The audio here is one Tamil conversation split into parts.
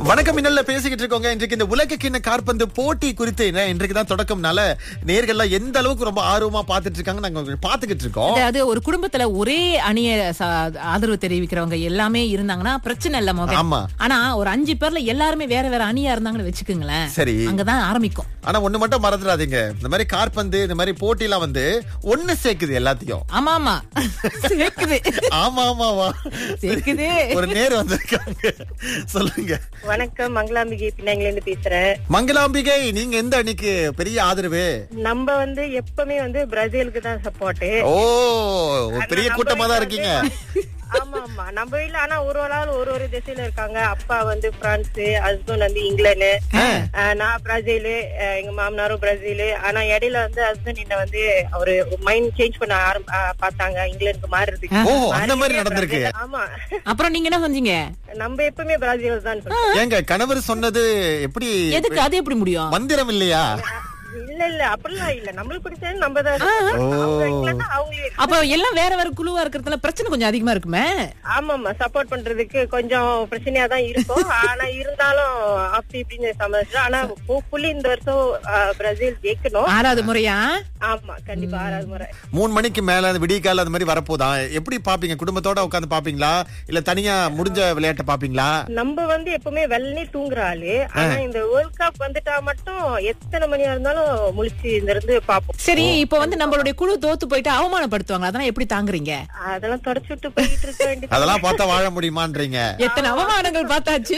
வணக்கம் இன்னல்ல பேசிக்கிட்டு இருக்கோங்க இன்றைக்கு இந்த உலக கிண்ண காற்பந்து போட்டி குறித்து என்ன, இன்றைக்கு தான் தொடக்கம்னால நேர்கள்லாம் எந்த அளவுக்கு ரொம்ப ஆர்வமா பாத்துட்டு இருக்காங்க நாங்க பாத்துக்கிட்டு இருக்கோம் அதாவது ஒரு குடும்பத்துல ஒரே அணிய ச- ஆதரவு தெரிவிக்கிறவங்க எல்லாமே இருந்தாங்கன்னா பிரச்சனை இல்ல மோகன் ஆமா. ஆனா ஒரு அஞ்சு பேர்ல எல்லாருமே வேற வேற அணியா இருந்தாங்கன்னு வச்சுக்கோங்களேன் சரி அங்கதான் ஆரம்பிக்கும் ஆனா ஒண்ணு மட்டும் மறந்துடாதீங்க இந்த மாதிரி காற்பந்து இந்த மாதிரி போட்டிலாம் வந்து ஒண்ணு சேர்க்குது எல்லாத்தையும் ஆமா ஆமா சேர்க்குது ஆமா ஆமாவா சேர்க்குது ஒரு நேர் வந்திருக்காங்க சொல்லுங்க வணக்கம் மங்களாம்பிகை பின்னாங்கில இருந்து பேசுறேன் மங்களாம்பிகை நீங்க எந்த அணிக்கு பெரிய ஆதரவு நம்ம வந்து எப்பவுமே வந்து பிரேசிலுக்கு தான் சப்போர்ட் ஓ ஒரு பெரிய கூட்டமா தான் இருக்கீங்க ஆமா ஆமா நம்ம வீட்ல ஆனா ஒரு ஒரு ஆள் ஒரு ஒரு திசையில இருக்காங்க அப்பா வந்து பிரான்ஸ் ஹஸ்பண்ட் வந்து இங்கிலாந்து அஹ் நான் பிரேசில் அஹ் எங்க மாமனாரும் பிரேசில் ஆனா இடையில வந்து ஹஸ்பண்ட் என்ன வந்து அவரு மைண்ட் சேஞ்ச் பண்ண ஆரம் அஹ் பார்த்தாங்க இங்கிலாந்துக்கு மாறுறதுக்கு ஓ அந்த மாதிரி மாறியே நடந்திருக்கு பிரேசில். ஆமா அப்புறம் நீங்க என்ன செஞ்சீங்க நம்ம எப்பவுமே பிரேசில் தான் சொல்றோம் ஏங்க கணவர் சொன்னது எப்படி எதுக்கு அது எப்படி முடியும் மந்திரம் இல்லையா இல்ல இல்ல அப்படிலாம் இல்ல நம்மளுக்கு பிடிச்சது நம்ம தான் ஓ. அவங்க இல்லைன்னா அவங்களே அப்ப எல்லாம் வேற வேற குழுவா இருக்கிறதுல பிரச்சனை கொஞ்சம் அதிகமா இருக்குமே ஆமாமா சப்போர்ட் பண்றதுக்கு கொஞ்சம் பிரச்சனையா தான் இருக்கும் ஆனா இருந்தாலும் அப்படி இப்படின்னு சமாளிச்சோம் ஆனா ஹோப்ஃபுல்லி இந்த வருஷம் அஹ், பிரேசில் ஜெயிக்கணும் ஆறாவது முறையா ஆமா கண்டிப்பா ஆறாவது முறை மூணு மணிக்கு மேல அந்த விடிய அந்த மாதிரி வரப்போதா எப்படி பாப்பீங்க குடும்பத்தோட உட்கார்ந்து பாப்பீங்களா இல்ல தனியா முடிஞ்ச விளையாட்டை பாப்பீங்களா நம்ம வந்து எப்பவுமே வெள்ளனே தூங்குற ஆளு ஆனா இந்த வேர்ல்ட் கப் வந்துட்டா மட்டும் எத்தனை மணியா இருந்தாலும் முழிச்சு இந்த இருந்து பாப்போம் சரி இப்ப வந்து நம்மளுடைய குழு தோத்து போயிட்டு அவமானப்படுத்துவாங்க அதெல்லாம் எப்படி தாங்குறீங்க அதெல்லாம் தொடச்சு விட்டு போயிட்டு இருக்க வேண்டியது அதெல்லாம் பார்த்தா வாழ முடியுமான்றீங்க எத்தனை அவமானங்கள் பார்த்தாச்சு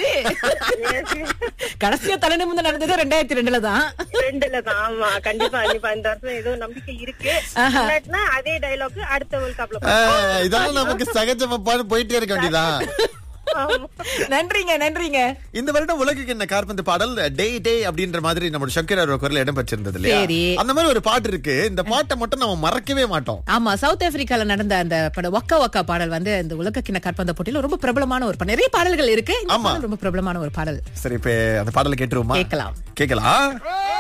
கடைசியா தலை நிமிர்ந்து நடந்தது ரெண்டாயிரத்தி ரெண்டுல தான் ரெண்டுல தான் ஆமா கண்டிப்பா கண்டிப்பா இந்த வருஷம் ஏதோ நம்பிக்கை இருக்கு இல்லாட்டினா அதே டைலாக் அடுத்த வேர்ல்ட் கப்ல ஆஹ், இதெல்லாம் நமக்கு சகஜமாப்பான்னு போயிட்டே இருக்க வேண்டியதான் ஆமா நன்றிங்க நன்றிங்க இந்த வருடம் உலகுக்கு என்ன கார்பந்து பாடல் டே டே அப்படின்ற மாதிரி நம்ம சங்கர் குரல் இடம் பெற்றிருந்தது இல்லையா சரி. அந்த மாதிரி ஒரு பாட்டு இருக்கு இந்த பாட்டை மட்டும் நம்ம மறக்கவே மாட்டோம் ஆமா சவுத் ஆப்பிரிக்கால நடந்த அந்த பட ஒக்கா ஒக்கா பாடல் வந்து இந்த உலக கிண்ண காற்பந்த போட்டியில ரொம்ப பிரபலமான ஒரு பாடல் நிறைய பாடல்கள் இருக்கு இந்த ஆமா. பாடல் ரொம்ப பிரபலமான ஒரு பாடல் சரி இப்ப அந்த பாடலை கேட்டுருவோமா கேட்கலாம் கேக்கலாம்